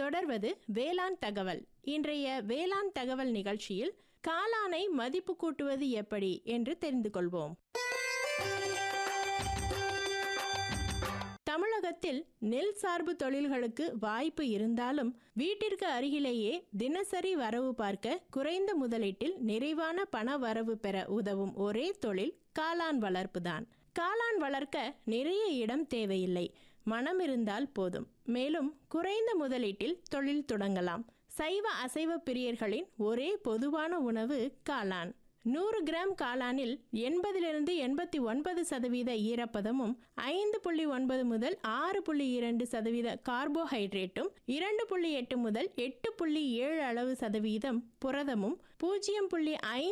தொடர்வது வேளாண் தகவல் இன்றைய வேளாண் தகவல் நிகழ்ச்சியில் காளானை மதிப்பு கூட்டுவது எப்படி என்று தெரிந்து கொள்வோம் தமிழகத்தில் நெல் சார்பு தொழில்களுக்கு வாய்ப்பு இருந்தாலும் வீட்டிற்கு அருகிலேயே தினசரி வரவு பார்க்க குறைந்த முதலீட்டில் நிறைவான பண வரவு பெற உதவும் ஒரே தொழில் காளான் வளர்ப்புதான் காளான் வளர்க்க நிறைய இடம் தேவையில்லை மனம் இருந்தால் போதும் மேலும் குறைந்த முதலீட்டில் தொழில் தொடங்கலாம் சைவ அசைவ பிரியர்களின் ஒரே பொதுவான உணவு காளான் நூறு கிராம் காளானில் எண்பதிலிருந்து எண்பத்தி ஒன்பது சதவீத ஈரப்பதமும் ஐந்து புள்ளி ஒன்பது முதல் ஆறு புள்ளி இரண்டு சதவீத கார்போஹைட்ரேட்டும் இரண்டு புள்ளி எட்டு முதல் எட்டு புள்ளி ஏழு அளவு சதவீதம் புரதமும் பூஜ்ஜியம் புள்ளி ஐந்து